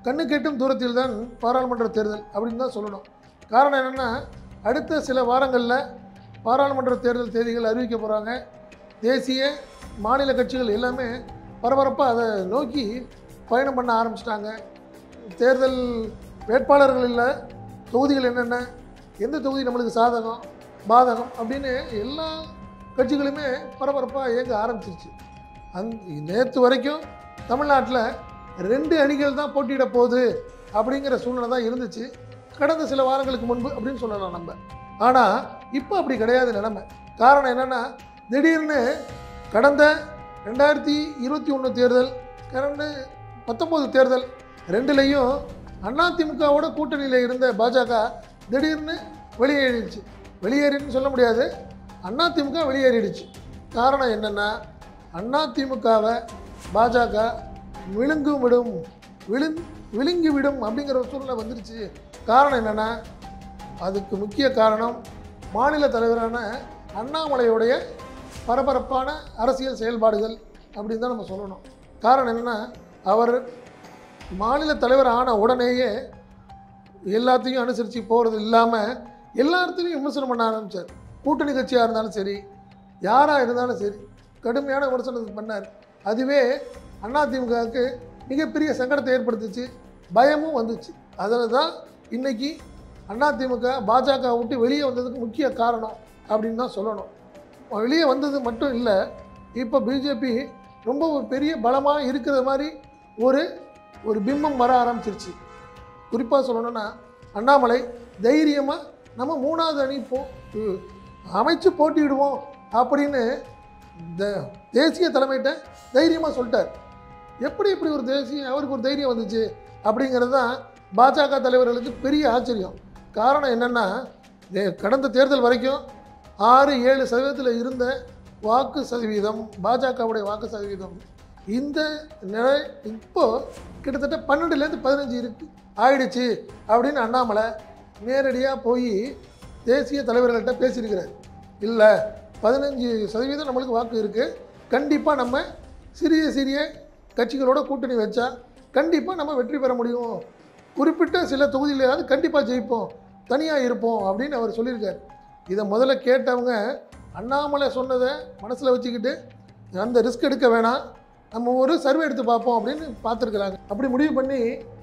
கண்ணு கெட்டும் தூரத்தில் தான் பாராளுமன்ற தேர்தல் அப்படின்னு தான் சொல்லணும் காரணம் என்னென்னா அடுத்த சில வாரங்களில் பாராளுமன்ற தேர்தல் தேதிகள் அறிவிக்க போகிறாங்க தேசிய மாநில கட்சிகள் எல்லாமே பரபரப்பாக அதை நோக்கி பயணம் பண்ண ஆரம்பிச்சிட்டாங்க தேர்தல் வேட்பாளர்கள் இல்லை தொகுதிகள் என்னென்ன எந்த தொகுதி நம்மளுக்கு சாதகம் பாதகம் அப்படின்னு எல்லா கட்சிகளுமே பரபரப்பாக இயங்க ஆரம்பிச்சிருச்சு அந் நேற்று வரைக்கும் தமிழ்நாட்டில் ரெண்டு அணிகள் தான் போட்டியிட போகுது அப்படிங்கிற சூழ்நிலை தான் இருந்துச்சு கடந்த சில வாரங்களுக்கு முன்பு அப்படின்னு சொல்லலாம் நம்ம ஆனால் இப்போ அப்படி கிடையாது நிலைமை காரணம் என்னென்னா திடீர்னு கடந்த ரெண்டாயிரத்தி இருபத்தி ஒன்று தேர்தல் கடந்த பத்தொம்போது தேர்தல் ரெண்டுலேயும் அதிமுகவோட கூட்டணியில் இருந்த பாஜக திடீர்னு வெளியேறிடுச்சு வெளியேறின்னு சொல்ல முடியாது அதிமுக வெளியேறிடுச்சு காரணம் என்னென்னா அதிமுகவை பாஜக விழுங்கு விடும் விழுங் விழுங்கி விடும் அப்படிங்கிற ஒரு சூழ்நிலை வந்துருச்சு காரணம் என்னென்னா அதுக்கு முக்கிய காரணம் மாநில தலைவரான அண்ணாமலையுடைய பரபரப்பான அரசியல் செயல்பாடுகள் அப்படின்னு தான் நம்ம சொல்லணும் காரணம் என்னென்னா அவர் மாநில தலைவர் ஆன உடனேயே எல்லாத்தையும் அனுசரித்து போகிறது இல்லாமல் எல்லாத்தையும் விமர்சனம் பண்ண ஆரம்பித்தார் கூட்டணி கட்சியாக இருந்தாலும் சரி யாராக இருந்தாலும் சரி கடுமையான விமர்சனம் பண்ணார் அதுவே அதிமுகவுக்கு மிகப்பெரிய சங்கடத்தை ஏற்படுத்துச்சு பயமும் வந்துச்சு அதில் தான் இன்றைக்கி அதிமுக பாஜக விட்டு வெளியே வந்ததுக்கு முக்கிய காரணம் அப்படின்னு தான் சொல்லணும் வெளியே வந்தது மட்டும் இல்லை இப்போ பிஜேபி ரொம்ப ஒரு பெரிய பலமாக இருக்கிற மாதிரி ஒரு ஒரு பிம்பம் வர ஆரம்பிச்சிருச்சு குறிப்பாக சொல்லணும்னா அண்ணாமலை தைரியமாக நம்ம மூணாவது அணி போ உ- அமைச்சு போட்டியிடுவோம் அப்படின்னு இந்த தேசிய தலைமையிட்ட தைரியமாக சொல்லிட்டார் எப்படி இப்படி ஒரு தேசிய அவருக்கு ஒரு தைரியம் வந்துச்சு அப்படிங்கிறது தான் பாஜக தலைவர்களுக்கு பெரிய ஆச்சரியம் காரணம் என்னென்னா கடந்த தேர்தல் வரைக்கும் ஆறு ஏழு சதவீதத்தில் இருந்த வாக்கு சதவீதம் பாஜகவுடைய வாக்கு சதவீதம் இந்த நிலை இப்போ கிட்டத்தட்ட பன்னெண்டுலேருந்து பதினஞ்சு இருக்கு ஆயிடுச்சு அப்படின்னு அண்ணாமலை நேரடியாக போய் தேசிய தலைவர்கள்ட்ட பேசியிருக்கிறார் இல்லை பதினஞ்சு சதவீதம் நம்மளுக்கு வாக்கு இருக்குது கண்டிப்பாக நம்ம சிறிய சிறிய கட்சிகளோட கூட்டணி வச்சா கண்டிப்பாக நம்ம வெற்றி பெற முடியும் குறிப்பிட்ட சில தொகுதியிலாவது கண்டிப்பாக ஜெயிப்போம் தனியாக இருப்போம் அப்படின்னு அவர் சொல்லியிருக்கார் இதை முதல்ல கேட்டவங்க அண்ணாமலை சொன்னதை மனசில் வச்சுக்கிட்டு அந்த ரிஸ்க் எடுக்க வேணாம் நம்ம ஒரு சர்வே எடுத்து பார்ப்போம் அப்படின்னு பார்த்துருக்குறாங்க அப்படி முடிவு பண்ணி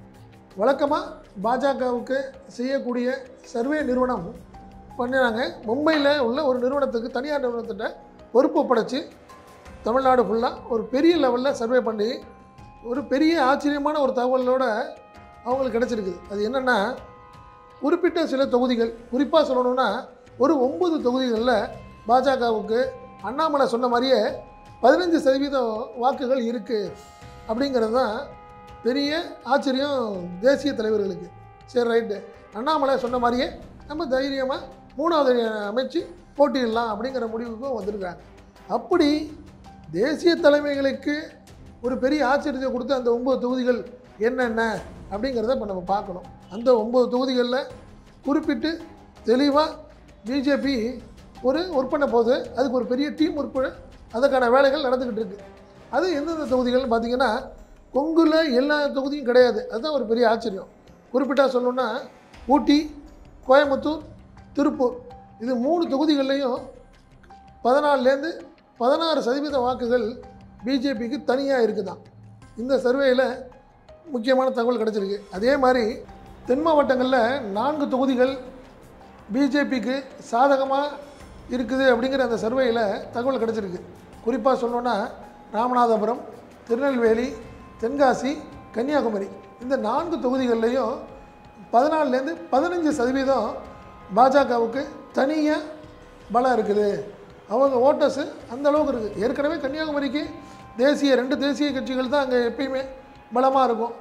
வழக்கமாக பாஜகவுக்கு செய்யக்கூடிய சர்வே நிறுவனம் பண்ணினாங்க மும்பையில் உள்ள ஒரு நிறுவனத்துக்கு தனியார் நிறுவனத்திட்ட பொறுப்பு ஒப்படைச்சு தமிழ்நாடு ஃபுல்லாக ஒரு பெரிய லெவலில் சர்வே பண்ணி ஒரு பெரிய ஆச்சரியமான ஒரு தகவலோட அவங்களுக்கு கிடச்சிருக்குது அது என்னென்னா குறிப்பிட்ட சில தொகுதிகள் குறிப்பாக சொல்லணும்னா ஒரு ஒன்பது தொகுதிகளில் பாஜகவுக்கு அண்ணாமலை சொன்ன மாதிரியே பதினஞ்சு சதவீதம் வாக்குகள் இருக்குது அப்படிங்கிறது தான் பெரிய ஆச்சரியம் தேசிய தலைவர்களுக்கு சரி ரைட்டு அண்ணாமலை சொன்ன மாதிரியே நம்ம தைரியமாக மூணாவது அணி அமைச்சு போட்டியிடலாம் அப்படிங்கிற முடிவுக்கும் வந்திருக்காங்க அப்படி தேசிய தலைமைகளுக்கு ஒரு பெரிய ஆச்சரியத்தை கொடுத்த அந்த ஒம்பது தொகுதிகள் என்னென்ன அப்படிங்கிறத இப்போ நம்ம பார்க்கணும் அந்த ஒம்பது தொகுதிகளில் குறிப்பிட்டு தெளிவாக பிஜேபி ஒரு ஒர்க் பண்ண போது அதுக்கு ஒரு பெரிய டீம் ஒர்க் பண்ண அதற்கான வேலைகள் நடந்துக்கிட்டு இருக்கு அது எந்தெந்த தொகுதிகள்னு பார்த்தீங்கன்னா கொங்குல எல்லா தொகுதியும் கிடையாது அதுதான் ஒரு பெரிய ஆச்சரியம் குறிப்பிட்டா சொல்லணும்னா ஊட்டி கோயம்புத்தூர் திருப்பூர் இது மூணு தொகுதிகள்லையும் பதினாலுலேருந்து பதினாறு சதவீத வாக்குகள் பிஜேபிக்கு தனியாக இருக்குதான் இந்த சர்வேயில் முக்கியமான தகவல் கிடச்சிருக்கு அதே மாதிரி தென் மாவட்டங்களில் நான்கு தொகுதிகள் பிஜேபிக்கு சாதகமாக இருக்குது அப்படிங்கிற அந்த சர்வேயில் தகவல் கிடச்சிருக்கு குறிப்பாக சொல்லணுன்னா ராமநாதபுரம் திருநெல்வேலி தென்காசி கன்னியாகுமரி இந்த நான்கு தொகுதிகள்லையும் பதினாலுலேருந்து பதினஞ்சு சதவீதம் பாஜகவுக்கு தனியாக பலம் இருக்குது அவங்க ஓட்டர்ஸு அந்த அளவுக்கு இருக்குது ஏற்கனவே கன்னியாகுமரிக்கு தேசிய ரெண்டு தேசிய கட்சிகள் தான் அங்கே எப்பயுமே பலமாக இருக்கும்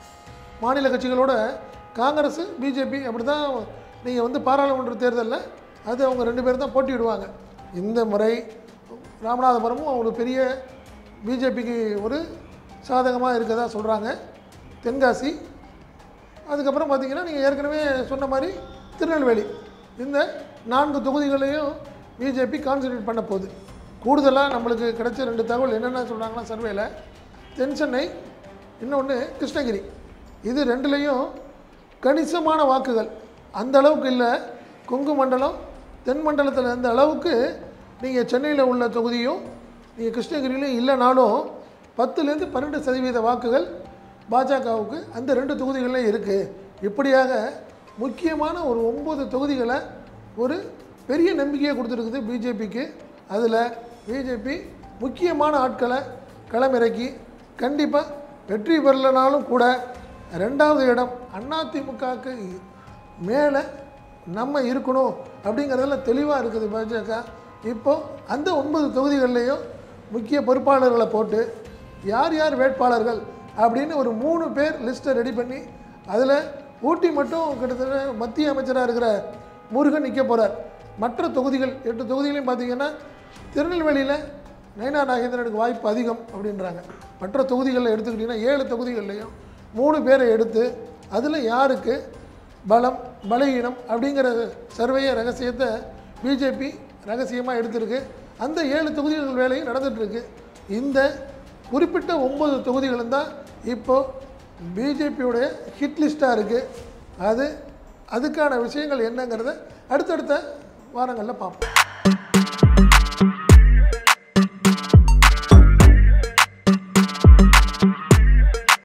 மாநில கட்சிகளோட காங்கிரஸ் பிஜேபி அப்படி தான் நீங்கள் வந்து பாராளுமன்ற தேர்தலில் அது அவங்க ரெண்டு பேரும் தான் போட்டியிடுவாங்க இந்த முறை ராமநாதபுரமும் ஒரு பெரிய பிஜேபிக்கு ஒரு சாதகமாக இருக்கதா சொல்கிறாங்க தென்காசி அதுக்கப்புறம் பார்த்தீங்கன்னா நீங்கள் ஏற்கனவே சொன்ன மாதிரி திருநெல்வேலி இந்த நான்கு தொகுதிகளையும் பிஜேபி கான்சன்ட்ரேட் பண்ண போகுது கூடுதலாக நம்மளுக்கு கிடைச்ச ரெண்டு தகவல் என்னென்ன சொல்கிறாங்கன்னா சர்வேல தென் சென்னை இன்னொன்று கிருஷ்ணகிரி இது ரெண்டுலேயும் கணிசமான வாக்குகள் அந்த அளவுக்கு இல்லை கொங்கு மண்டலம் தென் மண்டலத்தில் அந்த அளவுக்கு நீங்கள் சென்னையில் உள்ள தொகுதியும் நீங்கள் கிருஷ்ணகிரியிலும் இல்லைனாலும் பத்துலேருந்து பன்னெண்டு சதவீத வாக்குகள் பாஜகவுக்கு அந்த ரெண்டு தொகுதிகளில் இருக்குது இப்படியாக முக்கியமான ஒரு ஒம்பது தொகுதிகளை ஒரு பெரிய நம்பிக்கையை கொடுத்துருக்குது பிஜேபிக்கு அதில் பிஜேபி முக்கியமான ஆட்களை களமிறக்கி கண்டிப்பாக வெற்றி பெறலனாலும் கூட ரெண்டாவது இடம் அதிமுகவுக்கு மேலே நம்ம இருக்கணும் அப்படிங்கிறதுல தெளிவாக இருக்குது பாஜக இப்போ அந்த ஒன்பது தொகுதிகள்லேயும் முக்கிய பொறுப்பாளர்களை போட்டு யார் யார் வேட்பாளர்கள் அப்படின்னு ஒரு மூணு பேர் லிஸ்ட்டை ரெடி பண்ணி அதில் ஊட்டி மட்டும் கிட்டத்தட்ட மத்திய அமைச்சராக இருக்கிற முருகன் நிற்க போகிறார் மற்ற தொகுதிகள் எட்டு தொகுதிகளையும் பார்த்தீங்கன்னா திருநெல்வேலியில் நயனா நாகேந்திரனுக்கு வாய்ப்பு அதிகம் அப்படின்றாங்க மற்ற தொகுதிகளில் எடுத்துக்கிட்டிங்கன்னா ஏழு தொகுதிகள்லையும் மூணு பேரை எடுத்து அதில் யாருக்கு பலம் பலகீனம் அப்படிங்கிற சர்வைய ரகசியத்தை பிஜேபி ரகசியமாக எடுத்திருக்கு அந்த ஏழு தொகுதிகள் வேலையும் நடந்துகிட்ருக்கு இந்த குறிப்பிட்ட ஒம்பது தொகுதிகளும் தான் இப்போது பிஜேபியோடைய ஹிட் லிஸ்ட்டாக இருக்குது அது அதுக்கான விஷயங்கள் என்னங்கிறத அடுத்தடுத்த வாரங்களில் பார்ப்போம்